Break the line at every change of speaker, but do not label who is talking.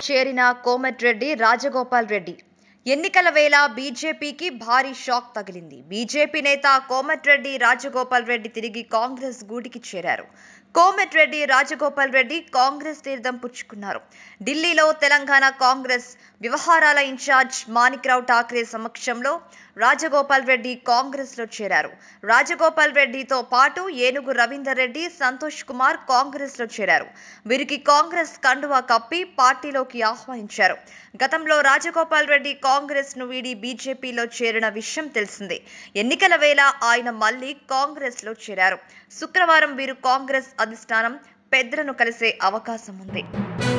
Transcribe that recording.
చేరిన కోమటిరెడ్డి రాజగోపాల్ రెడ్డి ఎన్నికల వేళ బీజేపీకి భారీ షాక్ తగిలింది బీజేపీ నేత కోమటిరెడ్డి రాజగోపాల్ రెడ్డి తిరిగి కాంగ్రెస్ గూటికి చేరారు కోమటిరెడ్డి రాజగోపాల్ రెడ్డి కాంగ్రెస్ తీర్థం పుచ్చుకున్నారు ఢిల్లీలో తెలంగాణ కాంగ్రెస్ వ్యవహారాల ఇన్ఛార్జ్ మాణిక్రావు ఠాక్రే సమక్షంలో రాజగోపాల్ రెడ్డి కాంగ్రెస్ లో చేరారు రాజగోపాల్ రెడ్డితో పాటు ఏనుగు రవీందర్ రెడ్డి సంతోష్ కుమార్ కాంగ్రెస్ లో చేరారు వీరికి కాంగ్రెస్ కండువా కప్పి పార్టీలోకి ఆహ్వానించారు గతంలో రాజగోపాల్ రెడ్డి కాంగ్రెస్ ను వీడి బీజేపీలో చేరిన విషయం తెలిసిందే ఎన్నికల వేళ ఆయన మళ్లీ కాంగ్రెస్ లో చేరారు శుక్రవారం వీరు కాంగ్రెస్ అధిష్టానం పెద్దలను కలిసే అవకాశం ఉంది